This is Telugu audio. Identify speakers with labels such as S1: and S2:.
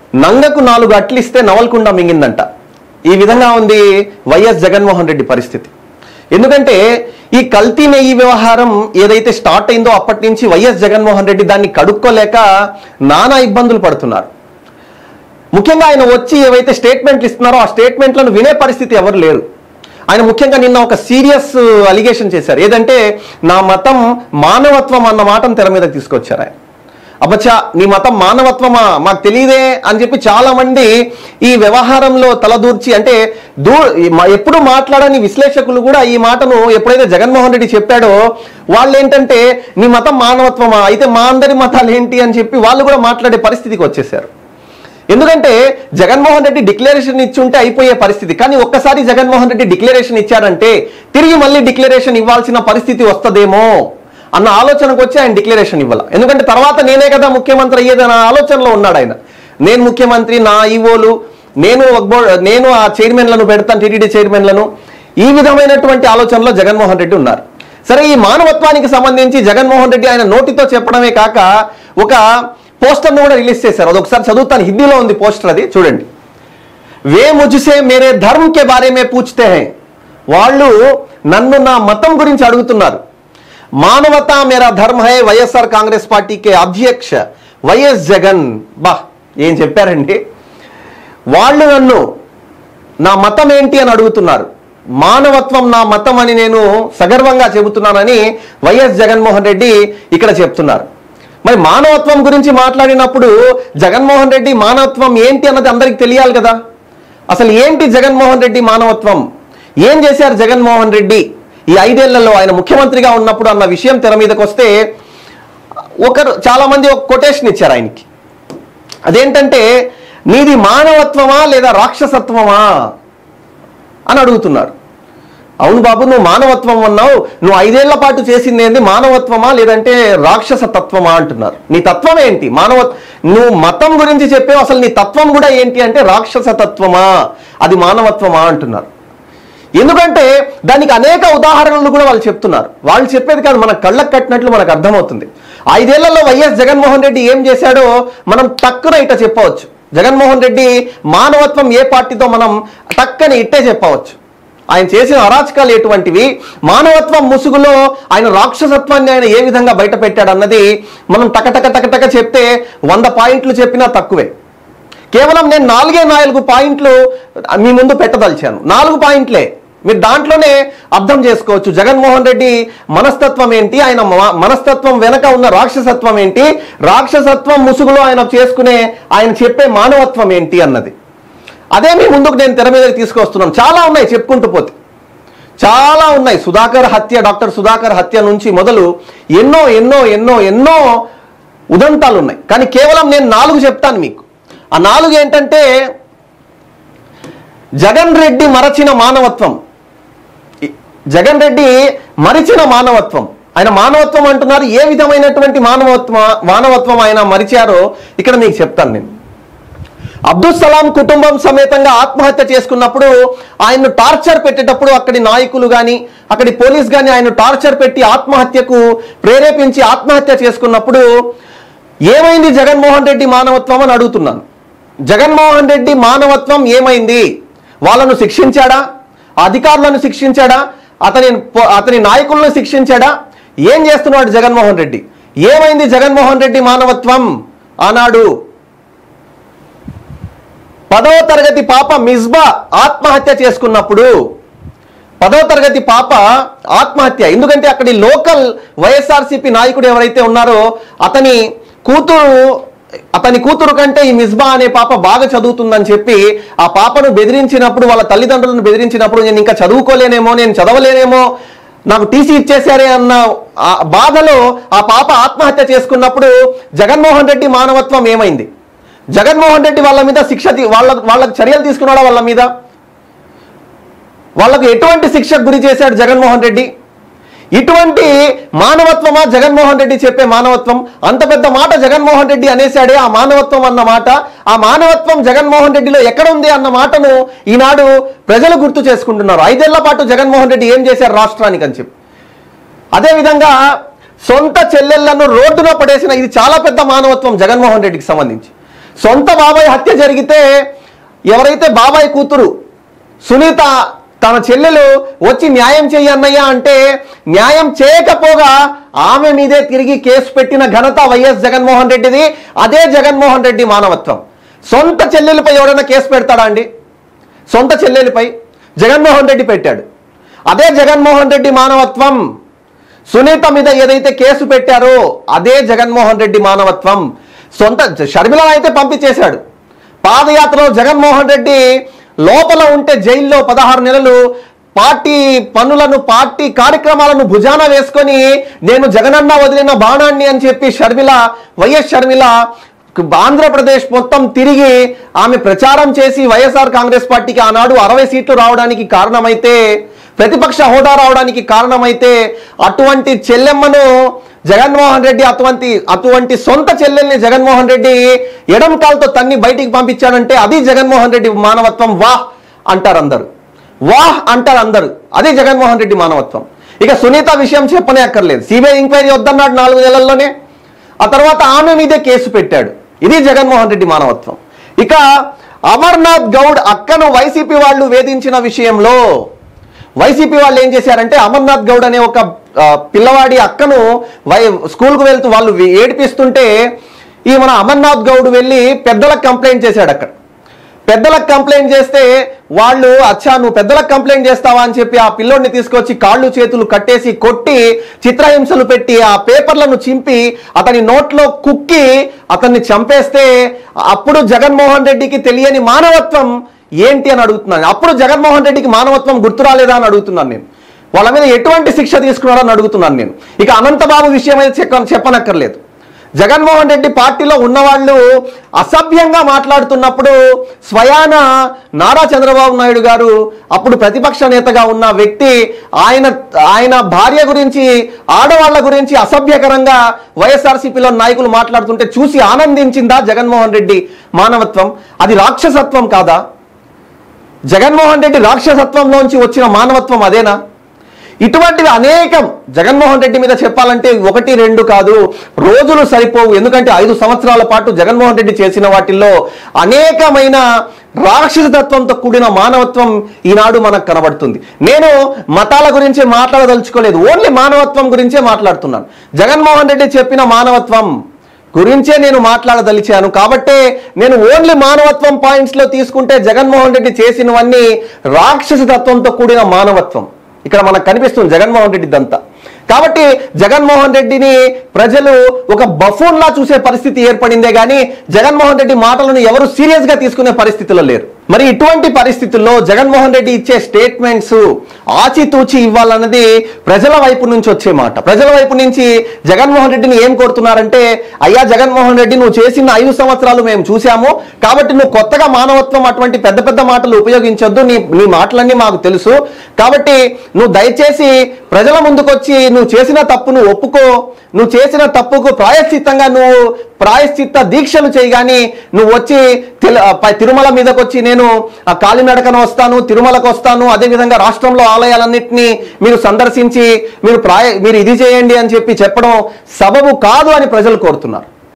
S1: నంగకు నాలుగు అట్లు ఇస్తే నవలకుండా మింగిందంట ఈ విధంగా ఉంది వైఎస్ జగన్మోహన్ రెడ్డి పరిస్థితి ఎందుకంటే ఈ కల్తీ నెయ్యి వ్యవహారం ఏదైతే స్టార్ట్ అయిందో అప్పటి నుంచి వైఎస్ జగన్మోహన్ రెడ్డి దాన్ని కడుక్కోలేక నానా ఇబ్బందులు పడుతున్నారు ముఖ్యంగా ఆయన వచ్చి ఏవైతే స్టేట్మెంట్లు ఇస్తున్నారో ఆ స్టేట్మెంట్లను వినే పరిస్థితి ఎవరు లేరు ఆయన ముఖ్యంగా నిన్న ఒక సీరియస్ అలిగేషన్ చేశారు ఏదంటే నా మతం మానవత్వం అన్న మాటను తెర మీద తీసుకొచ్చారు ఆయన అబ్బచ్చా నీ మతం మానవత్వమా మాకు తెలియదే అని చెప్పి చాలా మంది ఈ వ్యవహారంలో తలదూర్చి అంటే దూ మా- ఎప్పుడు మాట్లాడని విశ్లేషకులు కూడా ఈ మాటను ఎప్పుడైతే జగన్మోహన్ రెడ్డి చెప్పాడో వాళ్ళు ఏంటంటే నీ మతం మానవత్వమా అయితే మా అందరి మతాలు ఏంటి అని చెప్పి వాళ్ళు కూడా మాట్లాడే పరిస్థితికి వచ్చేసారు ఎందుకంటే జగన్మోహన్ రెడ్డి డిక్లరేషన్ ఇచ్చి ఉంటే అయిపోయే పరిస్థితి కానీ ఒక్కసారి జగన్మోహన్ రెడ్డి డిక్లరేషన్ ఇచ్చారంటే తిరిగి మళ్ళీ డిక్లరేషన్ ఇవ్వాల్సిన పరిస్థితి వస్తదేమో అన్న ఆలోచనకు వచ్చి ఆయన డిక్లరేషన్ ఇవ్వాల ఎందుకంటే తర్వాత నేనే కదా ముఖ్యమంత్రి అయ్యేదన్న ఆలోచనలో ఉన్నాడు ఆయన నేను ముఖ్యమంత్రి నా ఈవోలు నేను ఒక బో- నేను ఆ చైర్మన్లను పెడతాను టీటీడీ చైర్మన్లను ఈ విధమైనటువంటి ఆలోచనలో జగన్మోహన్ రెడ్డి ఉన్నారు సరే ఈ మానవత్వానికి సంబంధించి జగన్మోహన్ రెడ్డి ఆయన నోటితో చెప్పడమే కాక ఒక పోస్టర్ను కూడా రిలీజ్ చేశారు అది ఒకసారి చదువుతాను హిందీలో ఉంది పోస్టర్ అది చూడండి వే ముజ్సే మేరే ధర్మ్ కే బారే మే పూछते हैं వాళ్ళు నన్ను నా మతం గురించి అడుగుతున్నారు మానవత మేరా ధర్మ హై వైఎస్ఆర్ కాంగ్రెస్ పార్టీకే అధ్యక్ష వైఎస్ జగన్ బా ఏం చెప్పారండి వాళ్ళు నన్ను నా మతం ఏంటి అని అడుగుతున్నారు మానవత్వం నా మతం అని నేను సగర్వంగా చెబుతున్నానని వైఎస్ జగన్మోహన్ రెడ్డి ఇక్కడ చెప్తున్నారు మరి మానవత్వం గురించి మాట్లాడినప్పుడు జగన్మోహన్ రెడ్డి మానవత్వం ఏంటి అన్నది అందరికి తెలియాలి కదా అసలు ఏంటి జగన్మోహన్ రెడ్డి మానవత్వం ఏం చేశారు జగన్మోహన్ రెడ్డి ఈ ఐదేళ్లలో ఆయన ముఖ్యమంత్రిగా ఉన్నప్పుడు అన్న విషయం తెర మీదకి వస్తే ఒకరు చాలా మంది ఒక కొటేషన్ ఇచ్చారు ఆయనకి అదేంటంటే నీది మానవత్వమా లేదా రాక్షసత్వమా అని అడుగుతున్నారు అవును బాబు నువ్వు మానవత్వం అన్నావు నువ్వు ఐదేళ్ల పాటు చేసింది ఏంది మానవత్వమా లేదంటే రాక్షస తత్వమా అంటున్నారు నీ తత్వం ఏంటి మానవ నువ్వు మతం గురించి చెప్పావు అసలు నీ తత్వం కూడా ఏంటి అంటే రాక్షస తత్వమా అది మానవత్వమా అంటున్నారు ఎందుకంటే దానికి అనేక ఉదాహరణలు కూడా వాళ్ళు చెప్తున్నారు వాళ్ళు చెప్పేది కాదు మన కళ్ళకు కట్టినట్లు మనకు అర్థమవుతుంది ఐదేళ్లలో వైఎస్ జగన్మోహన్ రెడ్డి ఏం చేశాడో మనం టక్కున ఇట్ట చెప్పవచ్చు జగన్మోహన్ రెడ్డి మానవత్వం ఏ పార్టీతో మనం టక్కని ఇట్టే చెప్పవచ్చు ఆయన చేసిన అరాచకాలు ఎటువంటివి మానవత్వం ముసుగులో ఆయన రాక్షసత్వాన్ని ఆయన ఏ విధంగా బయట పెట్టాడన్నది మనం టకటక టకటక చెప్తే వంద పాయింట్లు చెప్పినా తక్కువే కేవలం నేను నాలుగే నాలుగు పాయింట్లు మీ ముందు పెట్టదలిచాను నాలుగు పాయింట్లే మీరు దాంట్లోనే అర్థం చేసుకోవచ్చు జగన్మోహన్ రెడ్డి మనస్తత్వం ఏంటి ఆయన మ- మనస్తత్వం వెనక ఉన్న రాక్షసత్వం ఏంటి రాక్షసత్వం ముసుగులో ఆయన చేసుకునే ఆయన చెప్పే మానవత్వం ఏంటి అన్నది అదే మీ ముందుకు నేను తెర మీదకి తీసుకొస్తున్నాను చాలా ఉన్నాయి చెప్పుకుంటూ పోతే చాలా ఉన్నాయి సుధాకర్ హత్య డాక్టర్ సుధాకర్ హత్య నుంచి మొదలు ఎన్నో ఎన్నో ఎన్నో ఎన్నో ఉదంతాలు ఉన్నాయి కానీ కేవలం నేను నాలుగు చెప్తాను మీకు ఆ నాలుగు ఏంటంటే జగన్ రెడ్డి మరచిన మానవత్వం ఈ- జగన్ రెడ్డి మరిచిన మానవత్వం ఆయన మానవత్వం అంటున్నారు ఏ విధమైనటువంటి మానవత్వం మానవత్వం ఆయన మరిచారో ఇక్కడ మీకు చెప్తాను నేను అబ్దుల్ సలాం కుటుంబం సమేతంగా ఆత్మహత్య చేసుకున్నప్పుడు ఆయన్ను టార్చర్ పెట్టేటప్పుడు అక్కడి నాయకులు కానీ అక్కడి పోలీస్ కానీ ఆయన టార్చర్ పెట్టి ఆత్మహత్యకు ప్రేరేపించి ఆత్మహత్య చేసుకున్నప్పుడు ఏమైంది జగన్మోహన్ రెడ్డి మానవత్వం అని అడుగుతున్నాను జగన్మోహన్ రెడ్డి మానవత్వం ఏమైంది వాళ్ళను శిక్షించాడా ఆ అధికారులను శిక్షించాడా అతని అతని నాయకులను శిక్షించాడా ఏం చేస్తున్నాడు జగన్మోహన్ రెడ్డి ఏమైంది జగన్మోహన్ రెడ్డి మానవత్వం ఆనాడు పదవ తరగతి పాప మిస్బా ఆత్మహత్య చేసుకున్నప్పుడు పదవ తరగతి పాప ఆత్మహత్య ఎందుకంటే అక్కడి లోకల్ వైఎస్ఆర్సీపీ నాయకుడు ఎవరైతే ఉన్నారో అతని కూతురు అతని కూతురు కంటే ఈ మిస్బా అనే పాప బాగా చదువుతుందని చెప్పి ఆ పాపను బెదిరించినప్పుడు వాళ్ళ తల్లిదండ్రులను బెదిరించినప్పుడు నేను ఇంకా చదువుకోలేనేమో నేను చదవలేనేమో నాకు టీసీ ఇచ్చేశారే అన్న ఆ బాధలో ఆ పాప ఆత్మహత్య చేసుకున్నప్పుడు జగన్మోహన్ రెడ్డి మానవత్వం ఏమైంది జగన్మోహన్ రెడ్డి వాళ్ళ మీద శిక్ష తీ- వాళ్ళ వాళ్ళకి చర్యలు తీసుకున్నాడా వాళ్ళ మీద వాళ్ళకు ఎటువంటి శిక్షకు గురి చేశాడు జగన్మోహన్ రెడ్డి ఇటువంటి మానవత్వమా జగన్మోహన్ రెడ్డి చెప్పే మానవత్వం అంత పెద్ద మాట జగన్మోహన్ రెడ్డి అనేసాడే ఆ మానవత్వం అన్న మాట ఆ మానవత్వం జగన్మోహన్ రెడ్డిలో ఎక్కడ ఉంది అన్న మాటను ఈనాడు ప్రజలు గుర్తు చేసుకుంటున్నారు ఐదేళ్ల పాటు జగన్మోహన్ రెడ్డి ఏం చేశారు రాష్ట్రానికి అని చెప్పి అదేవిధంగా సొంత చెల్లెళ్లను రోడ్డున పడేసిన ఇది చాలా పెద్ద మానవత్వం జగన్మోహన్ రెడ్డికి సంబంధించి సొంత బాబాయ్ హత్య జరిగితే ఎవరైతే బాబాయ్ కూతురు సునీత తన చెల్లెలు వచ్చి న్యాయం చెయ్యి అన్నయ్య అంటే న్యాయం చేయకపోగా ఆమె మీదే తిరిగి కేసు పెట్టిన ఘనత వైఎస్ జగన్మోహన్ రెడ్డిది అదే జగన్మోహన్ రెడ్డి మానవత్వం సొంత చెల్లెలపై ఎవరైనా కేసు పెడతాడా అండి సొంత చెల్లెలపై జగన్మోహన్ రెడ్డి పెట్టాడు అదే జగన్మోహన్ రెడ్డి మానవత్వం సునీత మీద ఏదైతే కేసు పెట్టారో అదే జగన్మోహన్ రెడ్డి మానవత్వం సొంత షర్మిలను అయితే పంపించేశాడు పాదయాత్రలో జగన్మోహన్ రెడ్డి లోపల ఉంటే జైల్లో పదహారు నెలలు పార్టీ పనులను పార్టీ కార్యక్రమాలను భుజాన వేసుకొని నేను జగనన్న వదిలిన బాణాన్ని అని చెప్పి షర్మిల వైఎస్ షర్మిల ఆంధ్రప్రదేశ్ మొత్తం తిరిగి ఆమె ప్రచారం చేసి వైఎస్ఆర్ కాంగ్రెస్ పార్టీకి ఆనాడు అరవై సీట్లు రావడానికి కారణమైతే ప్రతిపక్ష హోదా రావడానికి కారణమైతే అటువంటి చెల్లెమ్మను జగన్మోహన్ రెడ్డి అటువంటి అటువంటి సొంత చెల్లెల్ని జగన్మోహన్ రెడ్డి ఎడం కాలుతో తన్ని బయటికి పంపించాడంటే అది జగన్మోహన్ రెడ్డి మానవత్వం వాహ్ అంటారు అందరు వాహ్ అంటారు అందరు అది జగన్మోహన్ రెడ్డి మానవత్వం ఇక సునీత విషయం చెప్పనే అక్కర్లేదు సిబిఐ ఎంక్వైరీ వద్దన్నాడు నాలుగు నెలల్లోనే ఆ తర్వాత ఆమె మీదే కేసు పెట్టాడు ఇది జగన్మోహన్ రెడ్డి మానవత్వం ఇక అమర్నాథ్ గౌడ్ అక్కను వైసీపీ వాళ్ళు వేధించిన విషయంలో వైసీపీ వాళ్ళు ఏం చేశారంటే అమర్నాథ్ గౌడ్ అనే ఒక ఆ, పిల్లవాడి అక్కను వై స్కూల్కు వెళ్తూ వాళ్ళు ఏడిపిస్తుంటే ఈ మన అమర్నాథ్ గౌడ్ వెళ్ళి పెద్దలకు కంప్లైంట్ చేశాడు అక్కడ పెద్దలకు కంప్లైంట్ చేస్తే వాళ్ళు అచ్చా నువ్వు పెద్దలకు కంప్లైంట్ చేస్తావా అని చెప్పి ఆ పిల్లోడిని తీసుకొచ్చి కాళ్ళు చేతులు కట్టేసి కొట్టి చిత్రహింసలు పెట్టి ఆ పేపర్లను చింపి అతని నోట్లో కుక్కి అతన్ని చంపేస్తే అప్పుడు జగన్మోహన్ రెడ్డికి తెలియని మానవత్వం ఏంటి అని అడుగుతున్నాను అప్పుడు జగన్మోహన్ రెడ్డికి మానవత్వం గుర్తు రాలేదా అని అడుగుతున్నాను నేను వాళ్ళ మీద ఎటువంటి శిక్ష తీసుకున్నారని అడుగుతున్నాను నేను ఇక అనంతబాబు విషయం అయితే చెప్ప- చెప్పనక్కర్లేదు జగన్మోహన్ రెడ్డి పార్టీలో ఉన్నవాళ్ళు అసభ్యంగా మాట్లాడుతున్నప్పుడు స్వయాన నారా చంద్రబాబు నాయుడు గారు అప్పుడు ప్రతిపక్ష నేతగా ఉన్న వ్యక్తి ఆయన ఆయన భార్య గురించి ఆడవాళ్ళ గురించి అసభ్యకరంగా వైఎస్ఆర్సీపీలో నాయకులు మాట్లాడుతుంటే చూసి ఆనందించిందా జగన్మోహన్ రెడ్డి మానవత్వం అది రాక్షసత్వం కాదా జగన్మోహన్ రెడ్డి రాక్షసత్వంలోంచి వచ్చిన మానవత్వం అదేనా ఇటువంటివి అనేకం జగన్మోహన్ రెడ్డి మీద చెప్పాలంటే ఒకటి రెండు కాదు రోజులు సరిపోవు ఎందుకంటే ఐదు సంవత్సరాల పాటు జగన్మోహన్ రెడ్డి చేసిన వాటిల్లో అనేకమైన రాక్షసతత్వంతో కూడిన మానవత్వం ఈనాడు మనకు కనబడుతుంది నేను మతాల గురించి మాట్లాడదలుచుకోలేదు ఓన్లీ మానవత్వం గురించే మాట్లాడుతున్నాను జగన్మోహన్ రెడ్డి చెప్పిన మానవత్వం గురించే నేను మాట్లాడదలిచాను కాబట్టే నేను ఓన్లీ మానవత్వం పాయింట్స్ లో తీసుకుంటే జగన్మోహన్ రెడ్డి చేసినవన్నీ రాక్షస తత్వంతో కూడిన మానవత్వం ఇక్కడ మనకు కనిపిస్తుంది జగన్మోహన్ రెడ్డి దంతా కాబట్టి జగన్మోహన్ రెడ్డిని ప్రజలు ఒక బఫూన్ లా చూసే పరిస్థితి ఏర్పడిందే కానీ జగన్మోహన్ రెడ్డి మాటలను ఎవరు సీరియస్ గా తీసుకునే పరిస్థితిలో లేరు మరి ఇటువంటి పరిస్థితుల్లో జగన్మోహన్ రెడ్డి ఇచ్చే స్టేట్మెంట్స్ ఆచితూచి ఇవ్వాలన్నది ప్రజల వైపు నుంచి వచ్చే మాట ప్రజల వైపు నుంచి జగన్మోహన్ రెడ్డిని ఏం కోరుతున్నారంటే అయ్యా జగన్మోహన్ రెడ్డి నువ్వు చేసిన ఐదు సంవత్సరాలు మేము చూసాము కాబట్టి నువ్వు కొత్తగా మానవత్వం అటువంటి పెద్ద పెద్ద మాటలు ఉపయోగించొద్దు నీ నీ మాటలన్నీ మాకు తెలుసు కాబట్టి నువ్వు దయచేసి ప్రజల ముందుకొచ్చి నువ్వు చేసిన తప్పును ఒప్పుకో నువ్వు చేసిన తప్పుకు ప్రాయశ్చిత్తంగా నువ్వు ప్రాయశ్చిత్త దీక్షలు చేయి కానీ నువ్వు వచ్చి తిల- పై- తిరుమల మీదకి వచ్చి నేను ఆ కాలినడకన వస్తాను తిరుమలకు వస్తాను అదేవిధంగా రాష్ట్రంలో ఆలయాలన్నింటినీ మీరు సందర్శించి మీరు ప్రాయ మీరు ఇది చేయండి అని చెప్పి చెప్పడం సబబు కాదు అని ప్రజలు కోరుతున్నారు